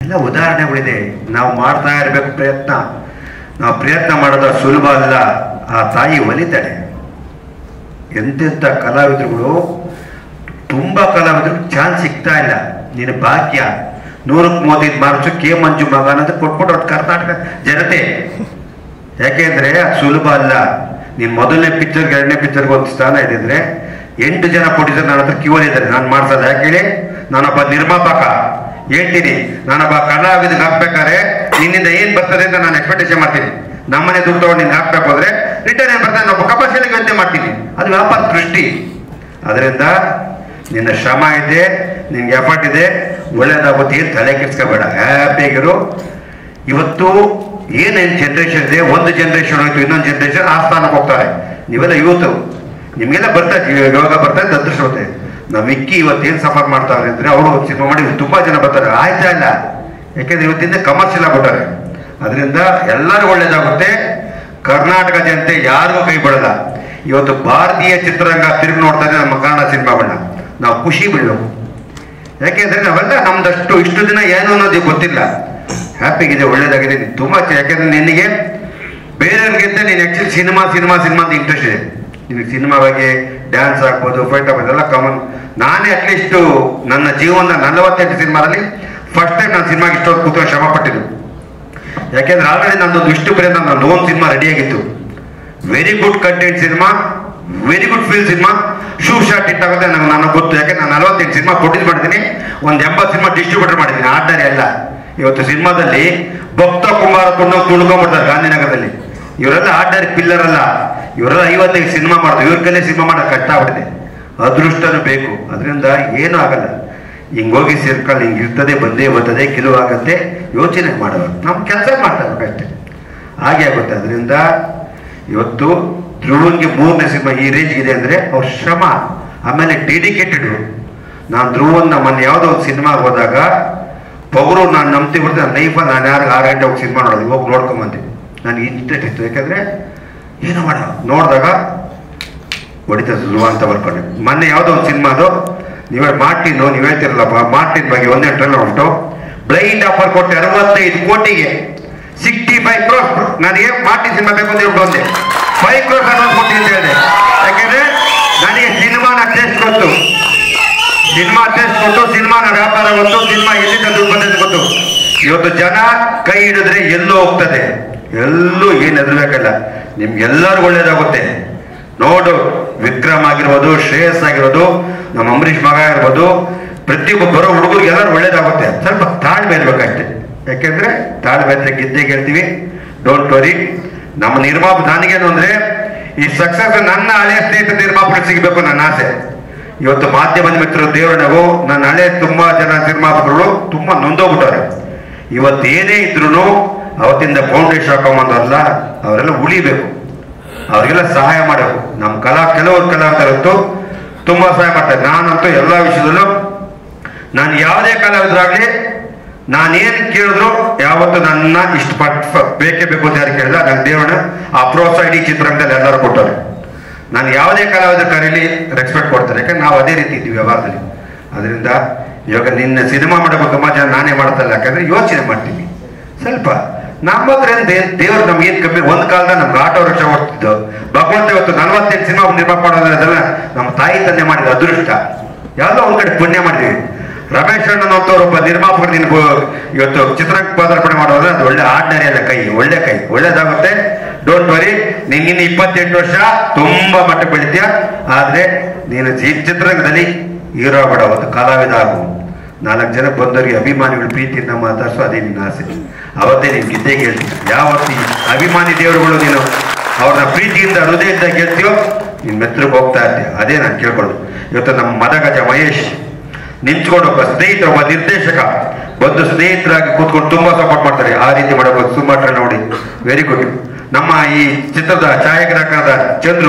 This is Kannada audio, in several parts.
ಎಲ್ಲ ಉದಾಹರಣೆಗಳಿದೆ ನಾವು ಮಾಡ್ತಾ ಇರಬೇಕು ಪ್ರಯತ್ನ ನಾವು ಪ್ರಯತ್ನ ಮಾಡೋದು ಸುಲಭ ಅಲ್ಲ ಆ ತಾಯಿ ಒಲಿತಾಳೆ ಎಂತೆಂಥ ಕಲಾವಿದರುಗಳು ತುಂಬ ಕಲಾವಿದರು ಚಾನ್ಸ್ ಸಿಗ್ತಾ ಇಲ್ಲ ನಿನ್ನ ಭಾಗ್ಯ ನೂರಕ್ಕೆ ಮೂವತ್ತೈದು ಮಾರ್ಚು ಕೆ ಮಂಜು ಮಗ ಅನ್ನೋದು ಕೊಟ್ಬಿಟ್ಟು ಅವ್ರು ಕರ್ನಾಟಕ ಜನತೆ ಯಾಕೆಂದ್ರೆ ಅದು ಸುಲಭ ಅಲ್ಲ ನೀನು ಮೊದಲನೇ ಪಿಕ್ಚರ್ಗೆ ಎರಡನೇ ಪಿಕ್ಚರ್ಗೆ ಒಂದು ಸ್ಥಾನ ಇದೆ ಅಂದ್ರೆ ಎಂಟು ಜನ ಪ್ರೊಡ್ಯೂಸರ್ ನನ್ನ ಹತ್ರ ಕ್ಯೂ ಇದ್ದಾರೆ ನಾನು ಮಾಡ್ಸಲ್ಲ ಯಾಕೆ ಹೇಳಿ ನಾನೊಬ್ಬ ನಿರ್ಮಾಪಕ ಹೇಳ್ತೀನಿ ನಾನೊಬ್ಬ ಕಲಾವಿದಕ್ಕೆ ಹಾಕ್ಬೇಕಾದ್ರೆ ನಿನ್ನಿಂದ ಏನ್ ಬರ್ತದೆ ಅಂತ ನಾನು ಎಕ್ಸ್ಪೆಕ್ಟೇಷನ್ ಮಾಡ್ತೀನಿ ನಮ್ಮನೆ ದುಡ್ಡು ತಗೊಂಡು ನಿನ್ಗೆ ಹಾಕ್ಬೇಕು ಅಂದ್ರೆ ರಿಟರ್ನ್ ಏನ್ ಬರ್ತದೆ ಒಬ್ಬ ಕಮರ್ಷಿಯಲ್ ಯೋಚನೆ ಮಾಡ್ತೀನಿ ಅದು ವ್ಯಾಪಾರ ದೃಷ್ಟಿ ಅದರಿಂದ ನಿನ್ನ ಶ್ರಮ ಇದೆ ನಿನ್ಗೆ ಎಫರ್ಟ್ ಇದೆ ಒಳ್ಳೇದಾಗುತ್ತೆ ಏನು ತಲೆ ಕೆಡ್ಸ್ಕೋಬೇಡ ಹ್ಯಾಪಿಯಾಗಿರು ಇವತ್ತು ಏನೇನು ಜನ್ರೇಷನ್ ಇದೆ ಒಂದು ಜನ್ರೇಷನ್ ಹೋಯ್ತು ಇನ್ನೊಂದು ಜನ್ರೇಷನ್ ಆ ಸ್ಥಾನಕ್ಕೆ ಹೋಗ್ತಾರೆ ನೀವೆಲ್ಲ ಯೂತ್ ನಿಮಗೆಲ್ಲ ಬರ್ತದೆ ಯೋಗ ಬರ್ತದೆ ಅದೃಷ್ಟ ಬರ್ತದೆ ನಾವು ಮಿಕ್ಕಿ ಇವತ್ತೇನು ಸಫರ್ ಮಾಡ್ತಾರೆ ಅಂದ್ರೆ ಅವರು ಸಿನಿಮಾ ಮಾಡಿ ತುಂಬಾ ಜನ ಬರ್ತಾರೆ ಆಯ್ತಾ ಇಲ್ಲ ಯಾಕೆಂದ್ರೆ ಇವತ್ತಿಂದ ಕಮರ್ಷಿಯಲ್ ಆಗ್ಬಿಟ್ಟಾರೆ ಅದರಿಂದ ಎಲ್ಲರೂ ಒಳ್ಳೇದಾಗುತ್ತೆ ಕರ್ನಾಟಕ ಜನತೆ ಯಾರಿಗೂ ಕೈ ಬಿಡಲ್ಲ ಇವತ್ತು ಭಾರತೀಯ ಚಿತ್ರರಂಗ ತಿರುಗಿ ನೋಡ್ತಾ ಇದೆ ನಮ್ಮ ಕನ್ನಡ ಸಿನಿಮಾಗಳನ್ನ ನಾವು ಖುಷಿ ಬೀಳಬೇಕು ಯಾಕೆಂದ್ರೆ ನಾವೆಲ್ಲ ನಮ್ದಷ್ಟು ಇಷ್ಟು ದಿನ ಏನು ಅನ್ನೋದು ಗೊತ್ತಿಲ್ಲ ಹ್ಯಾಪಿಗಿದೆ ಒಳ್ಳೇದಾಗಿದೆ ನೀನು ತುಂಬಾ ಚೆ- ಯಾಕೆಂದ್ರೆ ನಿನಗೆ ಬೇರೆಯವ್ರಿಗಿಂತ ನೀನು ಆಕ್ಚುಲಿ ಸಿನಿಮಾ ಸಿನಿಮಾ ಸಿನಿಮಾ ಅಂತ ಇಂಟ್ರೆಸ್ಟ್ ಇದೆ ನಿನಗೆ ಸಿನಿಮಾ ಬಗ್ಗೆ ಡ್ಯಾನ್ಸ್ ಆಗ್ಬೋದು ಫೈಟ್ ಆಗ್ಬೋದು ಎಲ್ಲ ಕಾಮನ್ ನಾನೇ ಅಟ್ಲೀಸ್ಟ್ ನನ್ನ ಜೀವನದ ನಲವತ್ತೆಂಟು ಸಿನಿಮಾದಲ್ಲಿ ಫಸ್ಟ್ ಟೈಮ್ ನಾನು ಸಿನಿಮಾಗೆ ಇಷ್ಟೊಂದು ಕೂತ್ಕೊಂಡು ಶ್ರಮ ಪಟ್ಟಿದ್ದು ಯಾಕೆಂದ್ರೆ ಆಲ್ರೆಡಿ ನಂದೊಂದು ಇಷ್ಟು ಪರ್ಯಂತ ನಂದು ಓನ್ ಸಿನಿಮಾ ರೆಡಿಯಾಗಿತ್ತು very good content cinema very good feel cinema shoot shot ಇಟ್ಟಾಗುತ್ತೆ ನನಗೆ ನನಗೆ ಗೊತ್ತು ಯಾಕೆ ನಾನು ನಲವತ್ತೆಂಟು ಸಿನಿಮಾ ಪ್ರೊಡ್ಯೂಸ್ ಮಾಡಿದ್ದೀನಿ ಒಂದು ಎಂಬತ್ತು ಸಿನಿಮಾ ಡಿಸ್ಟ್ರಿಬ್ಯೂಟರ್ ಮಾಡಿದ್ದೀನಿ ಆರ್ಡರ್ ಎಲ್ಲ ಇವತ್ತು ಸಿನಿಮಾದಲ್ಲಿ ಭಕ್ತ ಕುಮಾರ ತುಂಡು ತುಳ್ಕೊಂಡ್ಬಿಡ್ತಾರೆ ಗಾಂಧಿನಗರದಲ್ಲಿ ಇವರೆಲ್ಲ ಆರ್ಡರ್ ಪಿಲ್ಲರ್ ಅಲ್ಲ ಇವರೆಲ್ಲ ಐವತ್ತೈದು ಸಿನಿಮಾ ಮಾಡ್ತಾರೆ ಇವ್ರ ಕೈಲೇ ಸಿನಿಮಾ ಮಾಡೋದು ಕಷ್ಟ ಆಗ್ಬಿಟ್ಟಿದೆ ಅದೃಷ್ಟನೂ ಬೇಕು ಅದರಿಂದ ಏನೂ ಆಗಲ್ಲ ಹಿಂಗೋಗಿ ಸೇರ್ಕೊಂಡು ಹಿಂಗೆ ಇರ್ತದೆ ಬಂದೇ ಬರ್ತದೆ ಗೆಲುವಾಗತ್ತೆ ಯೋಚನೆ ಮಾಡೋದು ನಮ್ಮ ಕೆಲಸ ಮಾಡ್ತಾರೆ ಹಾಗೆ ಆಗುತ್ತೆ ಅದರಿಂದ ಇವತ್ತು ಧ್ರುವನ್ಗೆ ಮೂರನೇ ಸಿನಿಮಾ ಈ ರೇಂಜ್ ಇದೆ ಅಂದ್ರೆ ಅವ್ರ ಶ್ರಮ ಆಮೇಲೆ ಡೆಡಿಕೇಟೆಡ್ ನಾನು ಧ್ರುವನ್ನ ಮೊನ್ನೆ ಯಾವುದೋ ಒಂದು ಸಿನಿಮಾಗೆ ಹೋದಾಗ ಪೊಗರು ನಾನು ನಂಬ್ತಿ ಬಿಡ್ತೀನಿ ನನ್ನ ಲೈಫಲ್ಲಿ ನಾನು ಯಾರು ಆರು ಗಂಟೆ ಹೋಗಿ ಸಿನಿಮಾ ನೋಡೋದು ಹೋಗಿ ನೋಡ್ಕೊಂಬಂದೆ ನನಗೆ ಇಂಟ್ರೆಸ್ಟ್ ಇತ್ತು ಯಾಕಂದ್ರೆ ಏನು ಮಾಡ ನೋಡಿದಾಗ ಹೊಡಿತ ಧ್ರುವ ಅಂತ ಬರ್ಕೊಂಡೆ ಮೊನ್ನೆ ಯಾವುದೋ ಒಂದು ಸಿನಿಮಾದು ನೀವೇ ಮಾರ್ಟಿನು ನೀವು ಹೇಳ್ತಿರಲ್ಲಪ್ಪ ಮಾರ್ಟಿನ್ ಬಗ್ಗೆ ಒಂದೇ ಟ್ರೈಲರ್ ಉಂಟು ಬ್ಲೈಂಡ್ ಆಫರ್ ಕೊಟ್ಟೆ ಅರವತ್ತೈದು ಕೋಟಿಗೆ ಸಿಕ್ಸ್ಟಿ ಫೈವ್ ಕ್ರೋಸ್ ನನಗೆ ಮಾರ್ಟಿನ್ ಸಿನಿಮಾ ಬೇಕು ಅಂತ ಹೇಳ್ಬಿಟ್ಟು ಒಂದೆ ಫೈವ್ ಕ್ರೋಸ್ ಅಡ್ವಾನ್ಸ್ ಕೊಟ್ಟಿ ಅಂತ ಹೇಳಿದೆ ಯಾಕೆಂದ್ರೆ ನನಗೆ ಸಿನಿಮಾನ ಟೇಸ್ಟ್ ಗೊತ್ತು ಸಿನಿಮಾ ಟೇಸ್ಟ್ ಕೊಟ್ಟು ಸಿನಿಮಾನ ವ್ಯಾಪಾರ ಗೊತ್ತು ಸಿನಿಮಾ ಎಲ್ಲಿಂದ ದುಡ್ಡು ಬಂದಿದ್ದು ಗೊತ್ತು ಇವತ್ತು ಜನ ಕೈ ಹಿಡಿದ್ರೆ ಎಲ್ಲೋ ಹೋಗ್ತದೆ ಎಲ್ಲೂ ಏನು ಹೆದರ್ಬೇಕಲ್ಲ ನಿಮ್ಗೆಲ್ಲರೂ ಒಳ್ಳೇದಾಗುತ್ತೆ ನೋಡು ವಿಕ್ರಮ್ ಆಗಿರ್ಬೋದು ಶ್ರೇಯಸ್ ಆಗಿರ್ಬೋದು ನಮ್ಮ ಅಂಬರೀಷ್ ಮಗ ಆಗಿರ್ಬೋದು ಪ್ರತಿಯೊಬ್ಬ ಬರೋ ಹುಡುಗರಿಗೆ ಎಲ್ಲರೂ ಒಳ್ಳೇದಾಗುತ್ತೆ ಸ್ವಲ್ಪ ತಾಳ್ಮೆ ಇರ್ಬೇಕಷ್ಟೇ ಯಾಕೆಂದ್ರೆ ತಾಳ್ಮೆ ಇದ್ರೆ ಗೆದ್ದೇ ಗೆಲ್ತೀವಿ ಡೋಂಟ್ ವರಿ ನಮ್ಮ ನಿರ್ಮಾಪ ನನಗೇನು ಅಂದ್ರೆ ಈ ಸಕ್ಸಸ್ ನನ್ನ ಹಳೆಯ ಸ್ನೇಹಿತ ನಿರ್ಮಾಪಕರು ಸಿಗಬೇಕು ನನ್ನ ಆಸೆ ಇವತ್ತು ಮಾಧ್ಯಮದ ಮಿತ್ರರು ದೇವರನಗು ನನ್ನ ಹಳೆ ತುಂಬಾ ಜನ ನಿರ್ಮಾಪಕರು ತುಂಬಾ ನೊಂದೋಗ್ಬಿಟ್ಟವ್ರೆ ಇವತ್ತು ಏನೇ ಇದ್ರು ಅವತ್ತಿಂದ ಫೌಂಡೇಶನ್ ಹಾಕೊಂಬಂದವರಲ್ಲ ಅವರೆಲ್ಲ ಉಳಿಬೇಕು ಅವ್ರಿಗೆಲ್ಲ ಸಹಾಯ ಮಾಡಬೇಕು ನಮ್ಮ ಕಲಾ ಕೆಲವರು ಕಲಾವಿದರಂತೂ ತುಂಬಾ ಸಹಾಯ ಮಾಡ್ತಾರೆ ನಾನಂತೂ ಎಲ್ಲ ವಿಷಯದಲ್ಲೂ ನಾನು ಯಾವುದೇ ಕಲಾವಿದರಾಗ್ಲಿ ನಾನೇನು ಕೇಳಿದ್ರು ಯಾವತ್ತು ನನ್ನ ಇಷ್ಟಪಟ್ಟು ಬೇಕೇ ಬೇಕು ಅಂತ ಯಾರು ಕೇಳಿದ ನನ್ನ ದೇವರನ್ನ ಆ ಪ್ರೋತ್ಸಾಹ ಇಡೀ ಚಿತ್ರರಂಗದಲ್ಲಿ ಎಲ್ಲರೂ ಕೊಟ್ಟವ್ರೆ ನಾನು ಯಾವುದೇ ಕಲಾವಿದ ಕರೀಲಿ ರೆಸ್ಪೆಕ್ಟ್ ಕೊಡ್ತಾರೆ ಯಾಕಂದ್ರೆ ನಾವು ಅದೇ ರೀತಿ ಇದ್ದೀವಿ ವ್ಯವಹಾರದಲ್ಲಿ ಅದರಿಂದ ಇವಾಗ ನಿನ್ನ ಸಿನಿಮಾ ಮಾಡಬೇಕು ತುಂಬಾ ಜನ ನಾನೇ ಮಾಡ್ತಲ್ಲ ಯಾಕಂದ್ರೆ ಯೋಚನೆ ಮಾಡ್ತೀನಿ ಸ್ವಲ್ಪ ನಮ್ಮ ಹತ್ರ ಏನ್ ದೇ- ದೇವ್ರು ನಮ್ಗೆ ಏನ್ ಕಮ್ಮಿ ಒಂದ್ ಕಾಲದ ನಮ್ಗೆ ಆಟೋ ರಿಕ್ಷಾ ಓಡ್ತಿದ್ದು ಭಗವಂತ ಇವತ್ತು ನಲವತ್ತೆಂಟು ಸಿನಿಮಾ ನಿರ್ಮಾಣ ಮಾಡೋದ್ರದೆಲ್ಲ ನಮ್ಮ ತಾಯಿ ತಂದೆ ಮಾಡಿದ ಅದೃಷ್ಟ ಯಾವ್ದೋ ಒಂದ್ ಕಡೆ ಪುಣ್ಯ ಮಾಡಿದೀವಿ ರಮೇಶ್ ಅಣ್ಣನಂತವ್ರು ಒಬ್ಬ ನಿರ್ಮಾಪಕರು ನಿನ್ಗೂ ಇವತ್ತು ಚಿತ್ರರಂಗ ಪದಾರ್ಪಣೆ ಮಾಡೋದ್ರೆ ಅದು ಒಳ್ಳೆ ಆರ್ಡಿನರಿ ಅಲ್ಲ ಕೈ ಒಳ್ಳೆ ಕೈ ಒಳ್ಳೇದಾಗುತ್ತೆ ಡೋಂಟ್ ವರಿ ನಿನ್ಗಿನ್ನ ಇಪ್ಪತ್ತೆಂಟು ವರ್ಷ ತುಂಬಾ ಮಟ್ಟಕ್ಕೆ ಬೆಳಿತೀಯ ಆದ್ರೆ ನೀನು ಜಿ- ಚಿತ್ರರಂಗದಲ್ಲಿ ಹೀರೋ ಬೇಡ ಒಂದು ಕಲಾವಿದ ಆಗು ನಾಲ್ಕು ಜನ ಬಂದವರಿಗೆ ಅಭಿಮಾನಿಗಳು ಪ್ರೀತಿಯಿಂದ ಮಾತಾಡ್ಸೋ ಅದೇ ನಿನ್ನ ಆಸೆ ಅವತ್ತೇ ನೀನು ಗೆದ್ದೇ ಗೆಲ್ತೀನಿ ಯಾವತ್ತು ಈ ಅಭಿಮಾನಿ ದೇವರುಗಳು ನೀನು ಅವ್ರನ್ನ ಪ್ರೀತಿಯಿಂದ ಹೃದಯದಿಂದ ಗೆಲ್ತೀಯೋ ನಿನ್ನ ಮೆತ್ರಕ್ಕೆ ಹೋಗ್ತಾ ಇರ್ತೀಯ ಅದೇ ನಾನು ಕೇಳ್ಕೊಳ್ಳೋದು ಇವತ್ತು ನಮ್ಮ ಮದಗಜ ಮಹೇಶ್ ನಿಂತ್ಕೊಂಡು ಒಬ್ಬ ಸ್ನೇಹಿತ ಒಬ್ಬ ನಿರ್ದೇಶಕ ಬಂದು ಸ್ನೇಹಿತರಾಗಿ ಕೂತ್ಕೊಂಡು ತುಂಬಾ ಸಪೋರ್ಟ್ ಮಾಡ್ತಾರೆ ಆ ರೀತಿ ಮಾಡಬಹುದು ಸುಮಾರು ನೋಡಿ ವೆರಿ ಗುಡ್ ನಮ್ಮ ಈ ಚಿತ್ರದ ಛಾಯಾಗ್ರಾಹಕರಾದ ಚಂದ್ರು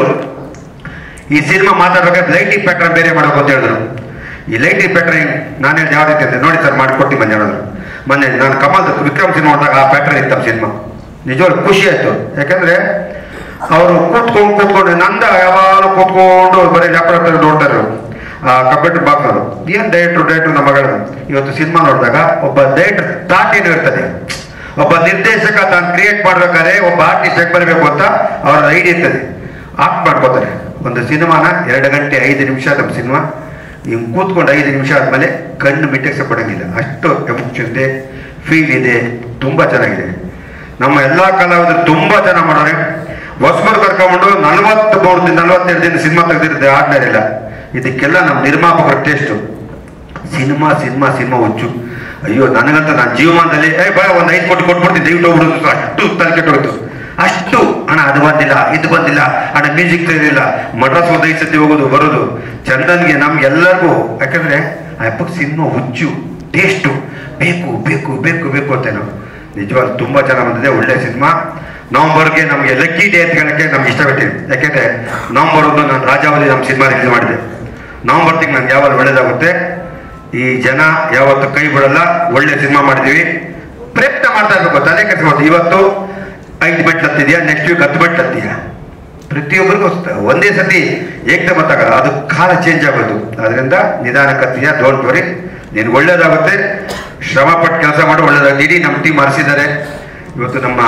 ಈ ಸಿನಿಮಾ ಮಾತಾಡ್ಬೇಕಾದ್ರೆ ಲೈಟಿಂಗ್ ಪ್ಯಾಟ್ರನ್ ಬೇರೆ ಮಾಡಬೇಕು ಅಂತ ಹೇಳಿದ್ರು ಈ ಲೈಟಿಂಗ್ ಪ್ಯಾಟ್ರನ್ ನಾನು ಹೇಳಿದ ಯಾವ ರೀತಿ ಅಂತ ನೋಡಿ ಸರ್ ಮಾಡಿಕೊಟ್ಟು ಬಂದೆ ಹೇಳಿದ್ರು ಮೊನ್ನೆ ನಾನು ಕಮಲ್ ವಿಕ್ರಮ್ ಸಿನಿಮಾ ನೋಡಿದಾಗ ಆ ಪ್ಯಾಟ್ರನ್ ಇತ್ತು ಸಿನಿಮಾ ನಿಜವಾಗ್ಲೂ ಖುಷಿ ಆಯ್ತು ಯಾಕಂದ್ರೆ ಅವರು ಕೂತ್ಕೊಂಡು ಕೂತ್ಕೊಂಡು ನಂದ ಯಾವಾಗಲೂ ಕೂತ್ಕೊಂಡು ಬರೀ ಲ್ಯಾಪ್ಟಾಪ್ ನೋಡ್ತಾ ಇದ್ರು ಕಂಪ್ಯೂಟರ್ ಬಾಕ್ನವರು ಏನ್ ಡೈರೆಕ್ಟ್ರು ಡೈರೆಕ್ಟ್ರು ನಮ್ಮ ಮಗಳು ಇವತ್ತು ಸಿನಿಮಾ ನೋಡಿದಾಗ ಒಬ್ಬ ಡೈರೆಕ್ಟರ್ ಥಾಟ್ ಏನು ಇರ್ತದೆ ಒಬ್ಬ ನಿರ್ದೇಶಕ ತಾನು ಕ್ರಿಯೇಟ್ ಮಾಡ್ಬೇಕಾದ್ರೆ ಒಬ್ಬ ಆರ್ಟಿಸ್ಟ್ ಹೇಗೆ ಬರಬೇಕು ಅಂತ ಅವರ ಐಡಿ ಇರ್ತದೆ ಆಕ್ಟ್ ಮಾಡ್ಕೋತಾರೆ ಒಂದು ಸಿನಿಮಾನ ಎರಡು ಗಂಟೆ ಐದು ನಿಮಿಷ ನಮ್ಮ ಸಿನಿಮಾ ಹಿಂಗೆ ಕೂತ್ಕೊಂಡು ಐದು ನಿಮಿಷ ಆದಮೇಲೆ ಕಣ್ಣು ಮಿಟ್ಟಕ್ಕೆ ಪಡಂಗಿಲ್ಲ ಅಷ್ಟು ಎಮೋಷನ್ ಇದೆ ಫೀಲ್ ಇದೆ ತುಂಬ ಚೆನ್ನಾಗಿದೆ ನಮ್ಮ ಎಲ್ಲ ಕಲಾವಿದರು ತುಂಬ ಚೆನ್ನಾಗಿ ಮಾಡೋರೆ ಹೊಸಬರು ಕರ್ಕೊಂಡ್ಬಿಟ್ಟು ನಲ್ವತ್ತು ಮೂರು ದಿನ ನಲ್ವತ್ತೆರಡು ದಿನ ಸಿನಿಮಾ ತೆಗೆದಿರುತ್ತೆ ಆರ್ಡಿನರಿ ಇಲ್ಲ ಇದಕ್ಕೆಲ್ಲ ನಮ್ಮ ನಿರ್ಮಾಪಕರ ಟೇಸ್ಟು ಸಿನಿಮಾ ಸಿನಿಮಾ ಸಿನಿಮಾ ಹುಚ್ಚು ಅಯ್ಯೋ ನನಗಂತ ನಾನು ಜೀವಮಾನದಲ್ಲಿ ಏ ಬಾ ಒಂದು ಐದು ಕೋಟಿ ಕೊಟ್ಬಿಡ್ತೀನಿ ದಯವಿಟ್ಟು ಹೋಗ್ಬಿಡುದು ಅಷ್ಟು ತಲೆ ಕೆಟ್ಟೋಯ್ತು ಅಷ್ಟು ಹಣ ಅದು ಬಂದಿಲ್ಲ ಇದು ಬಂದಿಲ್ಲ ಹಣ ಮ್ಯೂಸಿಕ್ ತೆಗೆದಿಲ್ಲ ಮಡ್ರಾಸ್ ಒಂದು ಐದು ಸತಿ ಹೋಗೋದು ಬರೋದು ಚಂದನ್ಗೆ ನಮ್ಗೆಲ್ಲರಿಗೂ ಯಾಕಂದ್ರೆ ಆ ಅಪ್ಪಗೆ ಸಿನಿಮಾ ಹುಚ್ಚು ಟೇಸ್ಟು ಬೇಕು ಬೇಕು ಬೇಕು ಬೇಕು ಅಂತ ನಾವು ನಿಜವಾಗ್ಲೂ ತುಂಬಾ ಚೆನ್ನಾಗಿ ಬಂದಿದೆ ಒಳ್ಳೆ ಸಿನಿಮಾ ನವಂಬರ್ಗೆ ನಮಗೆ ಲಕ್ಕಿ ಡೇ ಅಂತ ಹೇಳಕ್ಕೆ ನಮ್ಗೆ ಇಷ್ಟಪಟ್ಟಿದೆ ಯಾಕೆಂದ್ರೆ ನವಂಬರ್ ಒಂದು ನಾನು ರಾಜಾವಲಿ ನಮ್ಮ ಸಿನಿಮಾ ರಿಲೀಸ್ ಮಾಡಿದೆ ನವಂಬರ್ ತಿಂಗಳು ನನ್ಗೆ ಯಾವಾಗ ಒಳ್ಳೇದಾಗುತ್ತೆ ಈ ಜನ ಯಾವತ್ತು ಕೈ ಬಿಡಲ್ಲ ಒಳ್ಳೆ ಸಿನಿಮಾ ಮಾಡಿದೀವಿ ಪ್ರಯತ್ನ ಮಾಡ್ತಾ ಇರ್ಬೇಕು ತಲೆ ಕೆಲಸ ಮಾಡ್ತೀವಿ ಇವತ್ತು ಐದು ಮೆಟ್ಲು ಹತ್ತಿದ್ಯಾ ನೆಕ್ಸ್ಟ್ ವೀಕ್ ಹತ್ತು ಮೆಟ್ಲು ಹತ್ತಿದ್ಯಾ ಪ್ರತಿಯೊಬ್ಬರಿಗೂ ಸ- ಒಂದೇ ಸತಿ ಏಕದಮ್ ಗೊತ್ತಾಗಲ್ಲ ಅದು ಕಾಲ ಚೇಂಜ್ ಆಗೋದು ಅದರಿಂದ ನಿಧಾನಕ್ಕೆ ಹತ್ತಿದ್ಯಾ ಡೋಂಟ್ ವರಿ ನಿನ್ಗೆ ಒಳ್ಳೇದಾಗುತ್ತೆ ಶ್ರಮ ಪಟ್ಟು ಕೆಲಸ ಮಾಡಿ ಒಳ್ಳೇದಾಗುತ್ತೆ ಇಡೀ ನಮ್ಮ ಟೀಮ್ ಹರಿಸಿದ್ದಾರೆ ಇವತ್ತು ನಮ್ಮ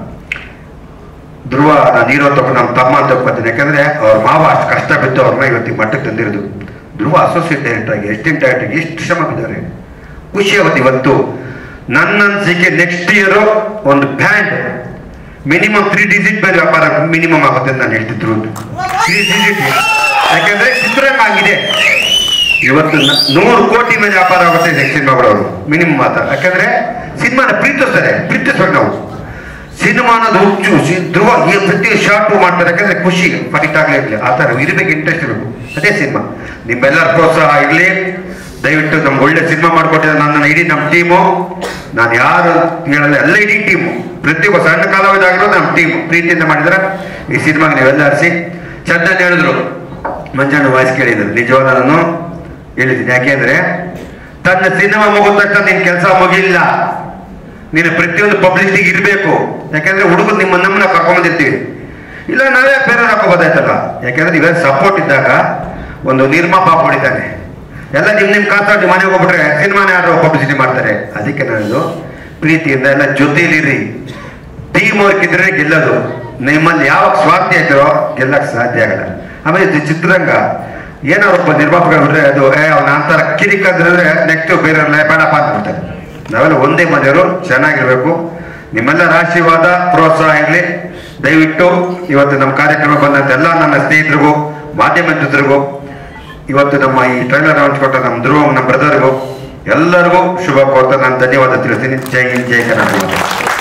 ಧ್ರುವ ನಾನು ಹೀರೋ ತಗೊಂಡು ನಮ್ಮ ತಮ್ಮ ಅಂತ ತಗೊಳ್ತೀನಿ ಯಾಕಂದ್ರೆ ಅವ್ರ ಮಾವ ಅಷ್ಟು ಕಷ್ಟ ಬಿದ್ದು ಅವ್ರನ್ನ ಇವತ್ತು ಈ ಮಟ್ಟಕ್ಕೆ ತಂದಿರೋದು ಧ್ರುವ ಅಸೋಸಿಯೇಟ್ ಡೈರೆಕ್ಟರ್ ಆಗಿ ಎಸ್ಟಿನ್ ಡೈರೆಕ್ಟರ್ ಎಷ್ಟು ಶ್ರಮ ಬಿದ್ದಾರೆ ಖುಷಿ ಆಗುತ್ತೆ ಇವತ್ತು ನನ್ನ ಅನ್ಸಿಕೆ ನೆಕ್ಸ್ಟ್ ಇಯರ್ ಒಂದು ಬ್ಯಾಂಡ್ ಮಿನಿಮಮ್ ತ್ರೀ ಡಿಜಿಟ್ ಮೇಲೆ ವ್ಯಾಪಾರ ಮಿನಿಮಮ್ ಆಗುತ್ತೆ ಅಂತ ನಾನು ಹೇಳ್ತಿದ್ರು ತ್ರೀ ಡಿಜಿಟ್ ಯಾಕಂದ್ರೆ ಚಿತ್ರರಂಗ ಆಗಿದೆ ಇವತ್ತು ನ- ನೂರು ಕೋಟಿ ಮೇಲೆ ವ್ಯಾಪಾರ ಆಗುತ್ತೆ ನೆಕ್ಸ್ಟ್ ಸಿನಿಮಾಗಳವರು ಮಿನಿಮಮ್ ಮಾತ್ರ ಯಾಕಂದ್ರೆ ಸಿನಿಮಾನ ಪ್ರೀತಿಸ್ತಾರೆ ಪ್ರೀತಿಸ್ಬೇಕು ನಾವು ಸಿನಿಮಾ ಅನ್ನೋದು ಹುಚ್ಚು ಸಿ- ಧ್ರುವ ಈ ಪ್ರತಿ ಶಾರ್ಟು ಮಾಡ್ತಾರೆ ಯಾಕಂದ್ರೆ ಖುಷಿ ಫೈಟ್ ಆಗ್ಲೇ ಇರಲಿ ಆ ಥರ ಇರಬೇಕು ಇಂಟ್ರೆಸ್ಟ್ ಇರಬೇಕು ಅದೇ ಸಿನಿಮಾ ನಿಮ್ಮೆಲ್ಲರ ಪ್ರೋತ್ಸಾಹ ಇರಲಿ ದಯವಿಟ್ಟು ನಮ್ಗೆ ಒಳ್ಳೆ ಸಿನಿಮಾ ಮಾಡಿಕೊಟ್ಟಿದ್ದಾರೆ ನನ್ನ ಇಡೀ ನಮ್ಮ ಟೀಮು ನಾನು ಯಾರು ಹೇಳಲ್ಲ ಎಲ್ಲ ಇಡೀ ಟೀಮು ಪ್ರತಿಯೊಬ್ಬ ಸಣ್ಣ ಕಾಲವಿದ ಆಗಿರೋದು ನಮ್ಮ ಟೀಮ್ ಪ್ರೀತಿಯಿಂದ ಮಾಡಿದ್ರೆ ಈ ಸಿನಿಮಾಗೆ ನೀವೆಲ್ಲ ಹರಿಸಿ ಚಂದನ್ ಹೇಳಿದ್ರು ಮಂಜಣ್ಣ ವಾಯ್ಸ್ ಕೇಳಿದ್ರು ನಿಜವಾದ ನಾನು ಹೇಳಿದ್ದೀನಿ ಯಾಕೆಂದ್ರೆ ತನ್ನ ಸಿನಿಮಾ ಮುಗಿದ ತಕ್ಷಣ ನಿನ್ ಕೆಲಸ ಮುಗಿಲ್ಲ ನೀನು ಪ್ರತಿಯೊಂದು ಪಬ್ಲಿಸಿಟಿಗೆ ಇರಬೇಕು ಯಾಕಂದ್ರೆ ಹುಡುಗರು ನಿಮ್ಮ ನಮ್ಮನ್ನ ಕರ್ಕೊಂಬಂದಿರ್ತೀವಿ ಇಲ್ಲ ನಾವೇ ಬೇರೆ ಹಾಕೋಬೋದಾಯ್ತಲ್ಲ ಯಾಕಂದ್ರೆ ಇವೆಲ್ಲ ಸಪೋರ್ಟ್ ಇದ್ದಾಗ ಒಂದು ನಿರ್ಮಾಪ ಹೊಡಿತಾನೆ ಎಲ್ಲ ನಿಮ್ ನಿಮ್ ಕಾತಾಡಿ ಮನೆಗೆ ಹೋಗ್ಬಿಟ್ರೆ ಸಿನಿಮಾನ ಯಾರು ಪಬ್ಲಿಸಿಟಿ ಮಾಡ್ತಾರೆ ಅದಕ್ಕೆ ನಾನು ಪ್ರೀತಿಯಿಂದ ಎಲ್ಲ ಜೊತೆಲಿರಿ ಟೀಮ್ ವರ್ಕ್ ಇದ್ರೆ ಗೆಲ್ಲೋದು ನಿಮ್ಮಲ್ಲಿ ಯಾವ ಸ್ವಾರ್ಥ ಇದ್ರೋ ಗೆಲ್ಲಕ್ ಸಾಧ್ಯ ಆಗಲ್ಲ ಆಮೇಲೆ ಇದು ಚಿತ್ರರಂಗ ಏನಾದ್ರು ಒಬ್ಬ ನಿರ್ಮಾಪಕ ಬಿಟ್ರೆ ಅದು ಏ ಅವ್ನ ಅಂತರ ಕಿರಿಕ್ ಅಂದ್ರೆ ನೆಕ್ಸ್ಟ್ ಬೇರೆ ಬೇಡಪ್ಪ ಅಂದ್ಬಿಡ್ತಾರೆ ನಾವೆಲ್ಲ ಒಂದೇ ಮನೆಯವರು ಚೆನ್ನಾಗಿರ್ಬೇಕು ನಿಮ್ಮೆಲ್ಲರ ಆಶೀರ್ವಾದ ಪ್ರೋತ್ಸಾಹ ಇರಲಿ ದಯವಿಟ್ಟು ಇವತ್ತು ನಮ್ಮ ಕಾರ್ಯಕ್ರಮ ಬಂದಂತ ಎಲ್ಲ ನನ್ನ ಸ್ನೇಹಿತರಿಗೂ ಮಾಧ್ಯಮ ಜೊತೆರಿಗೂ ಇವತ್ತು ನಮ್ಮ ಈ ಟ್ರೈಲರ್ ಹಂಚ್ಕೊಟ್ಟ ನಮ್ಮ ಧ್ರುವ ನಮ್ಮ ಬ್ರದರ್ಗೂ ಎಲ್ಲರಿಗೂ ಶುಭ ಕೋರ್ತಾ ನಾನು ಧನ್ಯವಾದ ತಿಳಿಸ್ತೀನಿ ಜೈ ಹಿಂದ್ ಜೈ ಕರ್ನಾಟಕ